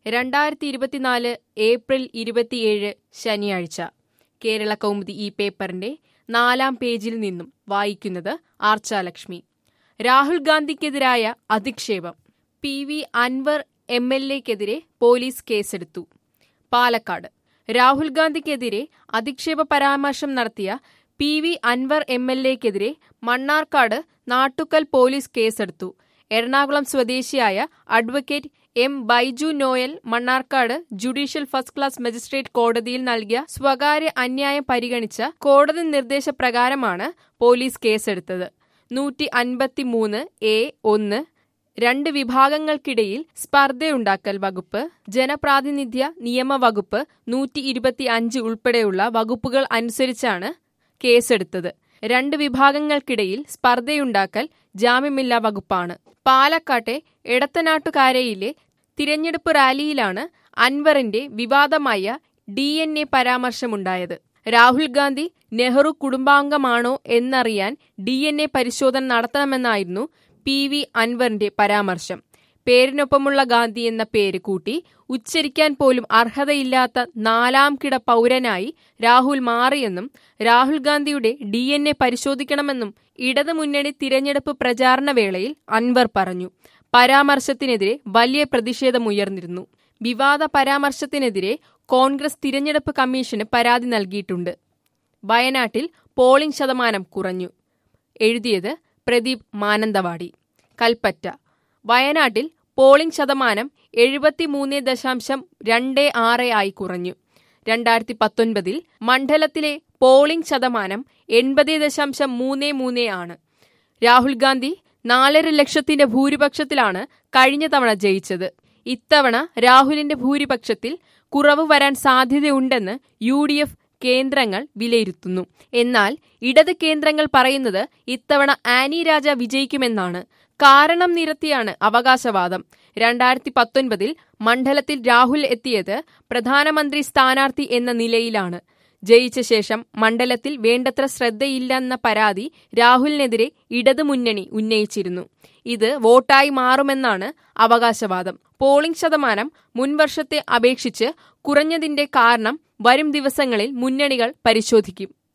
രണ്ടായിരത്തി ഇരുപത്തിനാല് ഏപ്രിൽ ഇരുപത്തിയേഴ് ശനിയാഴ്ച കേരള കൗമുദി ഈ പേപ്പറിന്റെ നാലാം പേജിൽ നിന്നും വായിക്കുന്നത് ആർച്ചാലക്ഷ്മി രാഹുൽ ഗാന്ധിക്കെതിരായ അധിക്ഷേപം P V Anvar M L എക്കെതിരെ പോലീസ് കേസെടുത്തു പാലക്കാട് രാഹുൽ ഗാന്ധിക്കെതിരെ അധിക്ഷേപ പരാമർശം നടത്തിയ P V Anvar M L എക്കെതിരെ മണ്ണാർക്കാട് നാട്ടുക്കൽ പോലീസ് കേസെടുത്തു എറണാകുളം സ്വദേശിയായ advocate M Baiju Noel Mannarkkad judicial first class magistrate കോടതിയിൽ നൽകിയ സ്വകാര്യ അന്യായം പരിഗണിച്ച കോടതി നിർദ്ദേശപ്രകാരമാണ് പോലീസ് കേസെടുത്തത് നൂറ്റി അൻപത്തിമൂന്ന് എ ഒന്ന് രണ്ട് വിഭാഗങ്ങൾക്കിടയിൽ സ്പർദ്ധയുണ്ടാക്കൽ വകുപ്പ് ജനപ്രാതിനിധ്യ നിയമ വകുപ്പ് നൂറ്റി ഇരുപത്തി അഞ്ച് ഉൾപ്പെടെയുള്ള വകുപ്പുകൾ അനുസരിച്ചാണ് കേസെടുത്തത് രണ്ട് വിഭാഗങ്ങൾക്കിടയിൽ സ്പർദ്ധയുണ്ടാക്കൽ ജാമ്യമില്ലാ വകുപ്പാണ് പാലക്കാട്ടെ എടത്തനാട്ടുകാരയിലെ തിരഞ്ഞെടുപ്പ് റാലിയിലാണ് അൻവറിന്റെ വിവാദമായ ഡി എൻ എ പരാമർശമുണ്ടായത് രാഹുൽ ഗാന്ധി നെഹ്റു കുടുംബാംഗമാണോ എന്നറിയാൻ ഡി എൻ എ പരിശോധന നടത്തണമെന്നായിരുന്നു പി വി അൻവറിന്റെ പരാമർശം പേരിനൊപ്പമുള്ള ഗാന്ധി എന്ന പേര് കൂട്ടി ഉച്ചരിക്കാൻ പോലും അർഹതയില്ലാത്ത നാലാം കിട പൗരനായി രാഹുൽ മാറിയെന്നും രാഹുൽ ഗാന്ധിയുടെ ഡി എൻ എ പരിശോധിക്കണമെന്നും ഇടതുമുന്നണി തിരഞ്ഞെടുപ്പ് പ്രചാരണ വേളയിൽ അൻവർ പറഞ്ഞു പരാമർശത്തിനെതിരെ വലിയ പ്രതിഷേധമുയർന്നിരുന്നു വിവാദ പരാമർശത്തിനെതിരെ കോൺഗ്രസ് തിരഞ്ഞെടുപ്പ് കമ്മീഷന് പരാതി നൽകിയിട്ടുണ്ട് വയനാട്ടിൽ പോളിംഗ് ശതമാനം കുറഞ്ഞു എഴുതിയത് പ്രദീപ് മാനന്തവാടി കൽപ്പറ്റ വയനാട്ടിൽ പോളിംഗ് ശതമാനം എഴുപത്തിമൂന്ന് ദശാംശം രണ്ട് ആറ് ആയി കുറഞ്ഞു രണ്ടായിരത്തി പത്തൊൻപതിൽ മണ്ഡലത്തിലെ പോളിംഗ് ശതമാനം എൺപത് ദശാംശം മൂന്ന് മൂന്ന് ആണ് രാഹുൽ ഗാന്ധി നാലര ലക്ഷത്തിന്റെ ഭൂരിപക്ഷത്തിലാണ് കഴിഞ്ഞ തവണ ജയിച്ചത് ഇത്തവണ രാഹുലിന്റെ ഭൂരിപക്ഷത്തിൽ കുറവ് വരാൻ സാധ്യതയുണ്ടെന്ന് യു ഡി എഫ് കേന്ദ്രങ്ങൾ വിലയിരുത്തുന്നു എന്നാൽ ഇടത് കേന്ദ്രങ്ങൾ പറയുന്നത് ഇത്തവണ ആനി രാജ വിജയിക്കുമെന്നാണ് കാരണം നിരത്തിയാണ് അവകാശവാദം രണ്ടായിരത്തി പത്തൊൻപതിൽ മണ്ഡലത്തിൽ രാഹുൽ എത്തിയത് പ്രധാനമന്ത്രി സ്ഥാനാർത്ഥി എന്ന നിലയിലാണ് ജയിച്ച ശേഷം മണ്ഡലത്തിൽ വേണ്ടത്ര ശ്രദ്ധയില്ലെന്ന പരാതി രാഹുലിനെതിരെ ഇടതുമുന്നണി ഉന്നയിച്ചിരുന്നു ഇത് വോട്ടായി മാറുമെന്നാണ് അവകാശവാദം പോളിംഗ് ശതമാനം മുൻവർഷത്തെ അപേക്ഷിച്ച് കുറഞ്ഞതിന്റെ കാരണം വരും ദിവസങ്ങളിൽ മുന്നണികൾ പരിശോധിക്കും